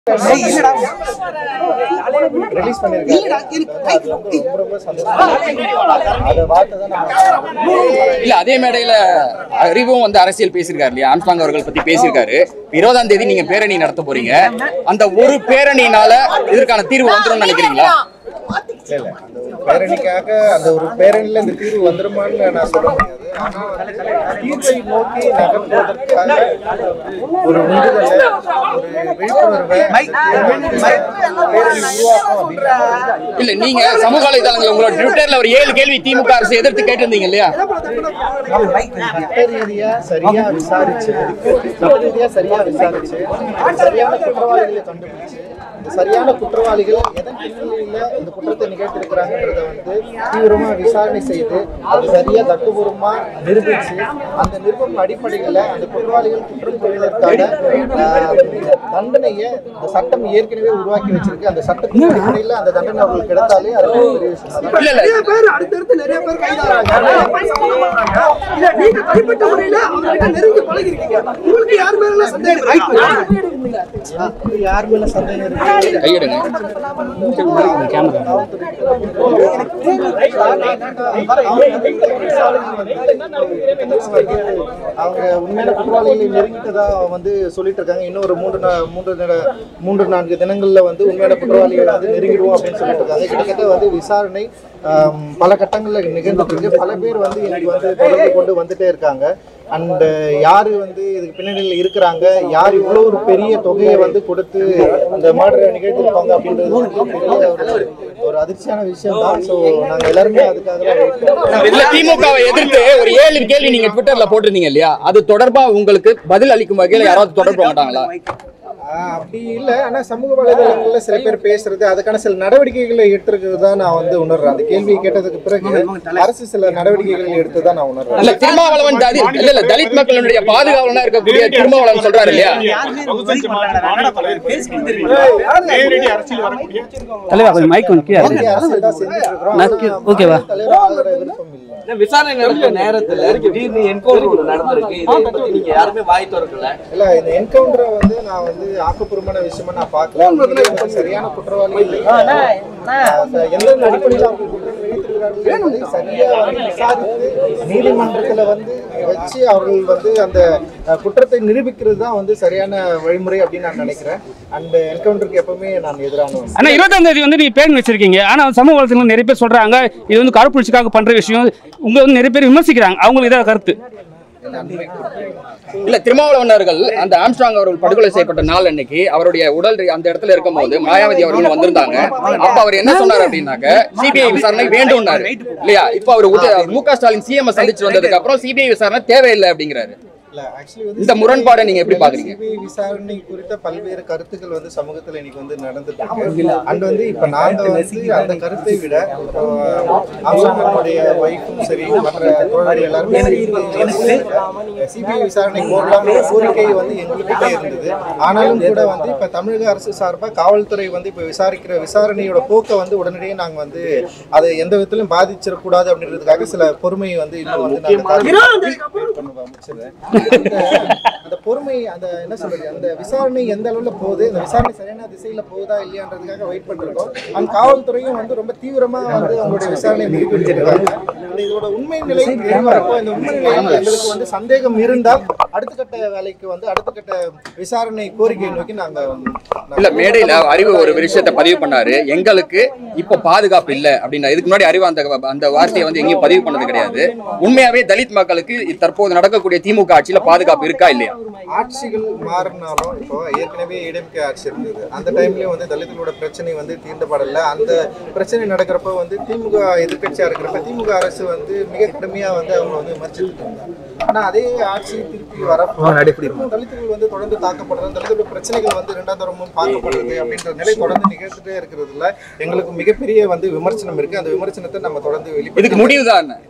Release பண்ணிருக்காரு ரொம்ப ரொம்ப சந்தோஷம் அந்த வார்த்தை தான் நம்ம இல்ல அதே மேடையில அறிவும் வந்து அரசியல் பேசியிருக்காரு இல்லையா ஆம்ஸ்டாங் அவர்கள் பத்தி பேசியிருக்காரு இருபதாம் தேதி நீங்க பேரணி நடத்த போறீங்க அந்த ஒரு பேரணினால இதற்கான தீர்வு வந்துரும்னு நினைக்கிறீங்களா இல்ல இல்ல அந்த ஒரு பேரணிக்காக அந்த ஒரு பேரணில இந்த தீர்வு வந்துருமான்னு நான் சொல்ல முடியாது ஆனா வந்து தீர்வை நோக்கி நகர்வதற்காக ஒரு உந்துதலை ஒரு விழிப்புணர்வை பேரணி உருவாக்கும் அப்படின்ற இல்ல நீங்க சமூக வலைதளங்கள்ல உங்களோட ட்விட்டர்ல ஒரு ஏழு கேள்வி திமுக அரசு எதிர்த்து கேட்டிருந்தீங்க இல்லையா சட்ட ரீதியா சரியா விசாரிச்சு சட்ட ரீதியா சரியா விசாரிச்சு சரியான குற்றவாளிகளை கண்டுபிடிச்சு இந்த சரியான குற்றவாளிகள் எதன் பின்னணியில இந்த குற்றத்தை நிகழ்த்திருக்கிறாங்கன்றத வந்து தீவிரமா விசாரணை செய்து அது சரியா தட்டுபூர்வமா நிரூபிச்சு அந்த நிருபம் அடிப்படையில அந்த குற்றவாளிகள் குற்றம் புரிவதற்கான ஆஹ், தண்டனையை இந்த சட்டம் ஏற்கனவே உருவாக்கி வச்சிருக்கு அந்த சட்டத்தின் அடிப்படையில அந்த தண்டனை அவர்களுக்கு கிடைத்தாலே அது ஒரு பெரிய விஷயம் தான். இல்ல இல்ல நிறைய பேர் அடுத்தடுத்து நிறைய பேர் கைதாகிறாங்க இல்ல நீங்க தனிப்பட்ட முறையில அவங்ககிட்ட நெருங்கி பழகிருக்கீங்க உங்களுக்கு யார் மேல சந்தேகம் இருக்கு? யார் மேல சந்தேகம் இருக்கு கையெடுங்க அவங்க உண்மையான குற்றவாளிகளை நெருங்கிட்டதா வந்து சொல்லிட்டு இருக்காங்க இன்னும் ஒரு மூன்று நா- மூன்று நட- மூன்று நான்கு தினங்கள்ல வந்து உண்மையான குற்றவாளிகளை வந்து நெருங்கிடுவோம் அப்படின்னு சொல்லிட்டு இருக்காங்க கிட்டத்தட்ட வந்து விசாரணை ஆம், பல கட்டங்கள்ல நிகழ்ந்துட்டு இருக்கு பல பேர் வந்து இன்னைக்கு வந்து தொடர்பு கொண்டு வந்துட்டே இருக்காங்க அண்ட் யாரு வந்து இதுக்கு பின்னணியில் இருக்கிறாங்க யார் இவ்வளவு ஒரு பெரிய தொகையை வந்து கொடுத்து இந்த மர்டரை நிகழ்த்திருப்பாங்க அப்படின்றது வந்து பெரிய ஒரு ஒரு அதிர்ச்சியான விஷயம் தான் ஸோ நாங்க எல்லாருமே அதுக்காக தான் wait பண்றோம். இல்ல திமுகவை எதிர்த்து ஒரு ஏழு கேள்வி நீங்க ட்விட்டர்ல போட்டிருந்தீங்க இல்லையா அது தொடர்பா உங்களுக்கு பதில் அளிக்கும் வகையில யாராவது தொடர்பு மாட்டாங்களா ஆஹ் அப்படி இல்ல ஆனா சமூக வலைதளங்கள்ல சில பேர் பேசுறது அதுக்கான சில நடவடிக்கைகளை எடுத்திருக்கிறது தான் நான் வந்து உணர்றேன் அந்த கேள்வியை கேட்டதுக்கு பிறகு அரசு சில நடவடிக்கைகள் எடுத்து தான் நான் உணர்றேன் இல்ல திருமாவளவன் தலித் இல்ல இல்ல தலித் மக்களுடைய பாதுகாவலனா இருக்கக்கூடிய திருமாவளவன் சொல்றாரு இல்லையா நேரடி அரசியல் வரக்கூடிய தலைவா கொஞ்சம் மைக் கொஞ்சம் கீழே இந்திய அரசியல் தான் செஞ்சுட்டு இருக்கிறோம். நான் கே- ஓகேவா? தலைவர் ஆகிற விருப்பம் இல்லை இந்த விசாரணை நடந்த நேரத்துல திடீர்னு என்கவுண்டர் ஒன்று நடந்திருக்கு இதை பத்தி நீங்க யாருமே வாய் திறக்கல இல்ல இந்த என்கவுண்டரை வந்து நான் வந்து ஆக்கப்பூர்வமான விஷயமா நான் பார்க்கல உண்மையிலே வந்து சரியான குற்றவாளிகள் ஆஹ் எந்த அடிப்படையில் அவங்க குற்றம் இழைத்திருக்கிறார்கள் என்பதை சரியா வந்து விசாரித்து நீதிமன்றத்துல வந்து வச்சு அவர்கள் வந்து அந்த அஹ், குற்றத்தை நிரூபிக்கிறது தான் வந்து சரியான வழிமுறை அப்படின்னு நான் நினைக்கிறேன் அந்த என்கவுண்டருக்கு எப்பவுமே நான் எதிரானவன் ஆனா இருபத்தாம் தேதி வந்து நீங்க பேர் வச்சிருக்கீங்க ஆனா சமூக வளத்துல நிறைய பேர் சொல்றாங்க இது வந்து கருப்புச்சிக்காக பண்ற விஷயம் உங்க வந்து நிறைய பேர் விமர்சிக்கிறாங்க அவங்களுக்கு இதாக கருத்து இல்ல திருமாவளவன் அவர்கள் அந்த ஆம்ஸ்ட்ராங் அவர்கள் படுகொலை செய்யப்பட்ட நாள் அன்னைக்கு அவருடைய உடல் அந்த இடத்துல இருக்கும்போது மாயாவதி அவர்கள் வந்திருந்தாங்க அப்ப அவர் என்ன சொன்னார் அப்படின்னாக்க சிபிஐ விசாரணை வேண்டும்னாரு இல்லையா இப்ப அவர் உத- மு க ஸ்டாலின் சிஎம் சந்திச்சு வந்ததுக்கு அப்புறம் சிபிஐ விசாரணை தேவையில்லை அப்படிங்கிறாரு இல்ல ஆக்சுவலி வந்து இந்த முரண்பாடை நீங்க எப்படி பாக்குறீங்க சிபிஐ விசாரணை குறித்த பல்வேறு கருத்துக்கள் வந்து சமூகத்துல இன்னைக்கு வந்து நடந்துட்டு இருக்கு அண்ட் வந்து இப்ப நாங்க வந்து அந்த கருத்தை விட இப்போ ஆம்சாங்கனுடைய ஒய்ஃபும் சரி மற்ற தோழர்கள் எல்லாருமே சிபிஐ விசாரணை போடலாம்னு கோரிக்கை வந்து எங்களுக்கிட்டே இருந்தது ஆனாலும் கூட வந்து இப்ப தமிழக அரசு சார்பா காவல்துறை வந்து இப்ப விசாரிக்கிற விசாரணையோட போக்கை வந்து உடனடியே நாங்க வந்து அதை எந்த விதத்திலும் பாதிச்சிடக்கூடாது அப்படின்றதுக்காக சில பொறுமையை வந்து இன்னும் வந்து நாங்க பண்ணுவோம், முடிச்சிடுறேன். அந்த அந்த பொறுமை அந்த என்ன சொல்றது அந்த விசாரணை எந்த அளவுல போகுது இந்த விசாரணை சரியான திசையில போகுதா இல்லையான்றதுக்காக வெயிட் பண்ணிருக்கோம் அந்த காவல்துறையும் வந்து ரொம்ப தீவிரமா வந்து அவங்களுடைய விசாரணையை முடிவெடுத்திருக்காங்க இந்த இதோட உண்மை நிலை தெரியவரப்போ இந்த உண்மை நிலையில் எங்களுக்கு வந்து சந்தேகம் இருந்தால் அடுத்த கட்ட வேலைக்கு வந்து அடுத்த கட்ட விசாரணை கோரிக்கையை நோக்கி நாங்க இல்ல மேடையில அறிவு ஒரு விஷயத்தை பதிவு பண்ணாரு எங்களுக்கு இப்ப பாதுகாப்பு இல்ல அப்படின்னா இதுக்கு முன்னாடி அறிவு அந்த அந்த வார்த்தையை வந்து எங்கேயும் பதிவு பண்ணது கிடையாது உண்மையாவே தலித் மக்களுக்கு தற்போது நடக்கக்கூடிய திமுக ஆட்சியில பாதுகாப்பு இருக்கா இல்லையா ஆட்சிகள் மாறினாலும் இப்போ ஏற்கனவே இடம்கே ஆட்சி இருந்தது அந்த டைம்லயும் வந்து தலித்துகளோட பிரச்சனை வந்து தீர்ந்தப்படல அந்த பிரச்சனை நடக்கிறப்ப வந்து திமுக எதிர்க்கட்சியா இருக்கிறப்ப திமுக அரசு வந்து மிக கடுமையா வந்து அவங்க வந்து விமர்சித்துட்டு இருந்தாங்க ஆனா அதே ஆட்சி திருப்பி வரப்போ திருப்பும் தலித்துகள் வந்து தொடர்ந்து தாக்கப்படுறது தலித்துகளோட பிரச்சனைகள் வந்து இரண்டாம் தரமும் பார்க்கப்படுறது அப்படின்ற நிலை தொடர்ந்து நிகழ்ந்துட்டே இருக்கிறதுல எங்களுக்கு மிகப்பெரிய வந்து விமர்சனம் இருக்கு அந்த விமர்சனத்தை நம்ம தொடர்ந்து இதுக்கு வெளிப்படுத்தி முடிவுதான் என்ன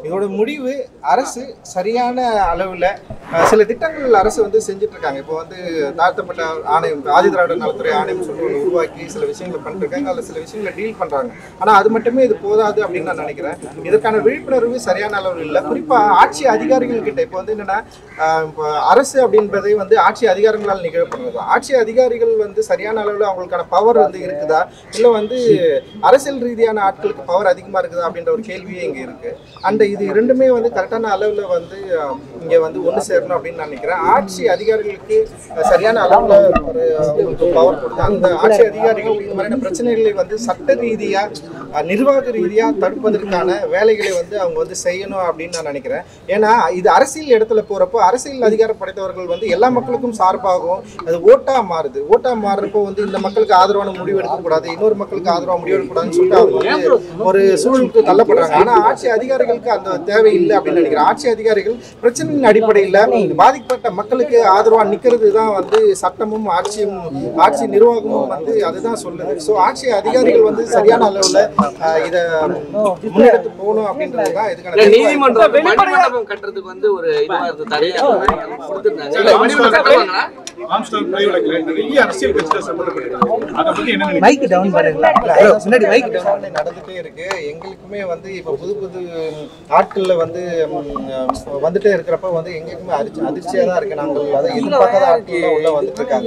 இதோட முடிவு அரசு சரியான அளவில் சில திட்டங்கள் அரசு வந்து செஞ்சுட்டு இருக்காங்க இப்போ வந்து தாழ்த்தப்பட்ட ஆணையம் ஆதி திராவிட நலத்துறை ஆணையம் சொல்லிட்டு ஒன்று உருவாக்கி சில விஷயங்களை பண்ணிட்டு இருக்காங்க அதில் சில விஷயங்களை டீல் பண்ணுறாங்க ஆனால் அது மட்டுமே இது போதாது அப்படின்னு நான் நினைக்கிறேன் இதற்கான விழிப்புணர்வு சரியான அளவில் இல்லை குறிப்பாக ஆட்சி அதிகாரிகள் கிட்ட இப்போ வந்து என்னன்னா ஆஹ் இப்போ அரசு அப்படின்றதை வந்து ஆட்சி அதிகாரங்களால் நிகழப்படுறது ஆட்சி அதிகாரிகள் வந்து சரியான அளவில் அவங்களுக்கான பவர் வந்து இருக்குதா இல்லை வந்து அரசியல் ரீதியான ஆட்களுக்கு பவர் அதிகமாக இருக்குதா அப்படின்ற ஒரு கேள்வியே இங்கே இருக்கு அண்ட் இது இரண்டுமே வந்து கரெக்டான அளவில் வந்து ஆஹ், இங்கே வந்து ஒன்று சேரணும் அப்படின்னு நான் நினைக்கிறேன் ஆட்சி அதிகாரிகளுக்கு அஹ், சரியான அளவில் ஒரு அவங்களுக்கு பவர் கொடுத்து அந்த ஆட்சி அதிகாரிகள் இந்த மாதிரியான பிரச்சனைகளை வந்து சட்ட ரீதியாக நிர்வாக ரீதியாக தடுப்பதற்கான வேலைகளை வந்து அவங்க வந்து செய்யணும் அப்படின்னு நான் நினைக்கிறேன் ஏன்னா இது அரசியல் இடத்துல போகிறப்போ அரசியல் அதிகாரம் படைத்தவர்கள் வந்து எல்லா மக்களுக்கும் சார்பாகவும் அது ஓட்டா மாறுது ஓட்டா மாறுறப்போ வந்து இந்த மக்களுக்கு ஆதரவான முடிவு எடுக்கக்கூடாது இன்னொரு மக்களுக்கு ஆதரவான முடிவு எடுக்கக்கூடாதுன்னு சொல்லிட்டு அவங்க வந்து ஒரு சூழலுக்கு தள்ளப்படுறாங்க ஆனா ஆட்சி அதிகாரிகளுக்கு அந்த தேவை இல்லை அப்படின்னு நினைக்கிறேன் ஆட்சி அதிகாரிகள் பிரச்சனையின் அடிப்படையில் பாதிக்கப்பட்ட மக்களுக்கு ஆதரவா நிக்கிறது தான் வந்து சட்டமும் ஆட்சியும் ஆட்சி நிர்வாகமும் வந்து அதுதான் சொல்லுது ஸோ ஆட்சி அதிகாரிகள் வந்து சரியான அளவுல ஆஹ், இத முன்னெடுத்து போகணும் அப்படின்றது தான் இதுக்கான இல்ல, தெளிவா நீதிமன்றம் மணிமண்டபம் கட்டுறதுக்கு வந்து ஒரு இதுவா இருக்கு தடையா கொடுத்திருந்தாங்க இல்ல, மணிமண்டபம் கட்டுவாங்களா ஆம்ஸ்டாங் கொலை வழக்குல நிறைய அரசியல் கட்சிகள் சம்பந்தப்பட்டிருக்காங்க அதை பத்தி என்ன நினைக்கிறீங்க மைக் டவுன் பண்ணுங்க முன்னாடி மைக் டவுன் விசாரணை நடந்துட்டே இருக்கு எங்களுக்குமே வந்து இப்போ புது புது ஆட்கள்ல வந்து ம், வந்துட்டே இருக்கிறப்ப வந்து எங்களுக்குமே அதிர்ச்சி அதிர்ச்சியா தான் இருக்கு நாங்கள் அதை எதிர்பார்க்காத ஆட்கள் உள்ள வந்துட்டு இருக்காங்க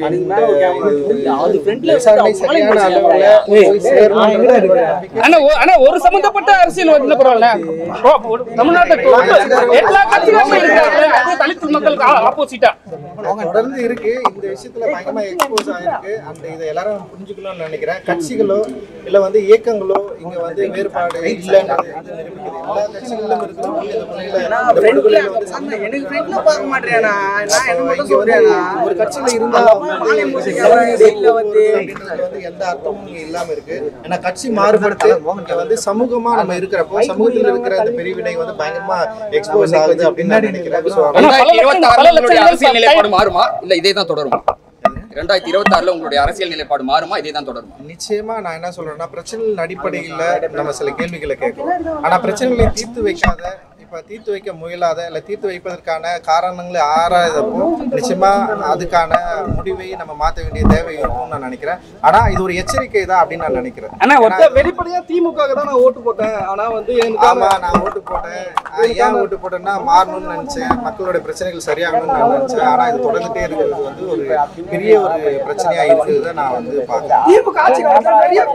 And இது விசாரணை சரியான அளவுல போய் சேரணும்ன்ற ஒரு நம்பிக்கை ஆனா ஒ- ஆனா ஒரு சம்பந்தப்பட்ட அரசியல் வந்து பரவாயில்ல ஓ, ஒரு தமிழ்நாட்டுல எல்லா கட்சிகளுமே இருக்காங்க அது தலித் மக்களுக்கு ஆப்போசிட்டா தொடர்ந்து இருக்கு இந்த விஷயத்துல பயங்கரமா எக்ஸ்போஸ் ஆயிருக்கு அந்த இதை எல்லாரும் புரிஞ்சுக்கணும்னு நினைக்கிறேன் கட்சிகளோ இல்ல வந்து இயக்கங்களோ இங்க வந்து வேறுபாடு இல்லைன்றது வந்து நிரூபிக்குது எல்லா கட்சிகளிலும் இருக்கிறவங்க இந்த முறையில இந்த படுகொலையில வந்து சம்பந்தப்பட்டிருக்காங்க. எனக்கு ஃப்ரெண்ட்ல பார்க்க மாட்டேனா நான் என்ன அப்போ மட்டும் இங்க வந்து சொல்றேன் ஒரு கட்சியில இருந்தா மாலை மூசிக்காம சைட்ல வந்து அப்படின்றது வந்து எந்த அர்த்தமும் இங்க இல்லாம இருக்கு ஏன்னா கட்சி மாறுபடுத்து இங்க வந்து சமூகமா நம்ம இருக்கிறப்போ சமூகத்தில் இருக்கிற அந்த பிரிவினை வந்து பயங்கரமா எக்ஸ்போஸ் ஆகுது அப்படின்னு நான் நினைக்கிறேன் So, ஆனா பல ரெண்டாயிரத்தி இருபத்தி லட்சம், பல ஆறுல உங்களுடைய லட்சங்கள் அரசியல் நிலைப்பாடு மாறுமா இல்ல இதே தான் தொடருமா ரெண்டாயிரத்தி இருபத்தி ஆறுல உங்களுடைய அரசியல் நிலைப்பாடு மாறுமா இதே தான் தொடருமா நிச்சயமா நான் என்ன சொல்றேன்னா பிரச்சனைகளின் அடிப்படையில் நம்ம சில கேள்விகளை கேட்கிறோம் ஆனா பிரச்சனைகளை தீர்த்து வைக்காத இப்ப தீர்த்து வைக்க முயலாத இல்ல தீர்த்து வைப்பதற்கான காரணங்களை ஆராயதப்போ நிச்சயமா அதுக்கான முடிவை நம்ம மாத்த வேண்டிய தேவை இருக்கும்னு நான் நினைக்கிறேன் ஆனா இது ஒரு எச்சரிக்கை தான் அப்படின்னு நான் நினைக்கிறேன் ஆனா ஒரு ஏன்னா, வெளிப்படையா திமுக தான் நான் ஓட்டு போட்டேன் ஆனா வந்து எனக்கு ஆமா நான் ஓட்டு போட்டேன் ஆஹ் ஏன் ஓட்டு போட்டேன்னா மாறணும்னு நினைச்சேன் மக்களோட பிரச்சனைகள் சரியாகணும்னு நான் நினைச்சேன் ஆனா இது தொடர்ந்துட்டே இருக்கிறது வந்து ஒரு பெரிய ஒரு பிரச்சனையா இருக்கிறத நான் வந்து பாக்கிறேன் திமுக ஆட்சி காலத்துல நிறைய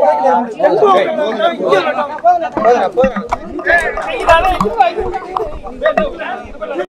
கொலைகள் போதும், போதும்.